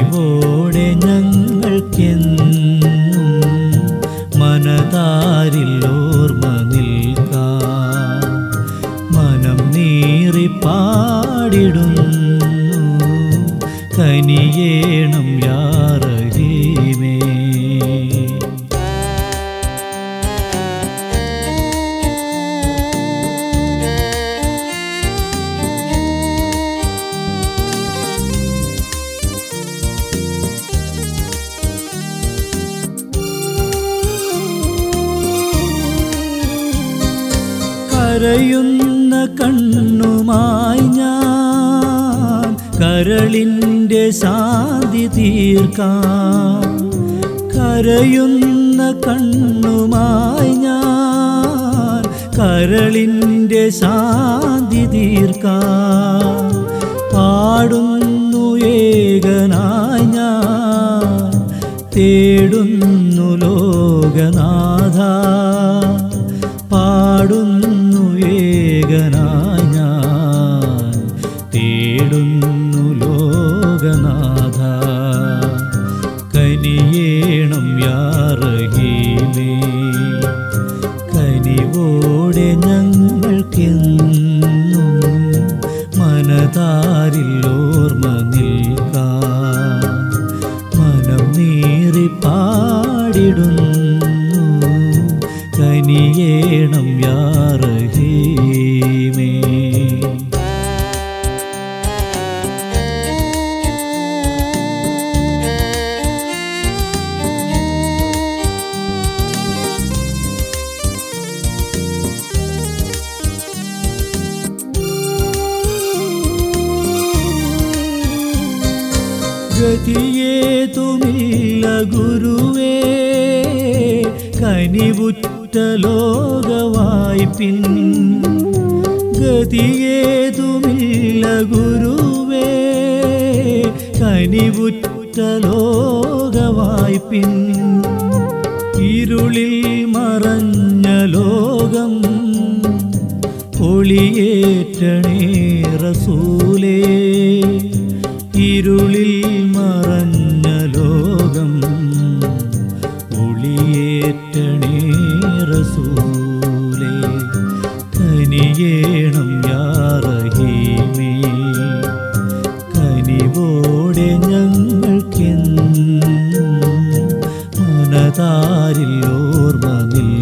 കനിവോടെ ഞങ്ങൾക്കെന്നും മനതാരിൽ ഓർമ്മ നിൽക്കാം മനം നീറി പാടിടുന്നു കനിയേണം യാറഹീമേ കരയുന്ന കണ്ണുമായി ഞാൻ കരളിൻ്റെ ശാന്തി തീർക്കാം കരയുന്ന കണ്ണുമായി ഞാൻ കരളിൻ്റെ ശാന്തി തീർക്കാം പാടുന്നു ഏകനായി ഞാൻ തേടുന്നു ലോകനാഥ പാടുന്നു ഏകനായി ഞാൻ തേടുന്നു ലോകനാഥ കനിയേണം യാറഹീമേ കനിവോടെ ഞങ്ങൾക്കെന്നും മനതാരിൽ ഓർമ്മ നിൽക്കാം മനം നീറി പാടിടുന്നു കനിയേണം യാറഹീമേ ഗതിയേതുമില്ല ഗുരുവേ കനിവുറ്റ ലോകവായ്പിൻ ഗതിയേതുമില്ല ഗുരുവേ കനിവുറ്റ ലോകവായ്പിൻ ഇരുളിൽ മറഞ്ഞ ലോകം ഒളിയേറ്റണേ റസൂലേ ഇരുളിൽ മറഞ്ഞ ലോകം ഒളിയേറ്റണേ റസൂലേ കനിയേണം യാറഹീമേ കനിവോടെ ഞങ്ങൾക്കെന്നും മനതാരിൽ ഓർമ്മ നിൽ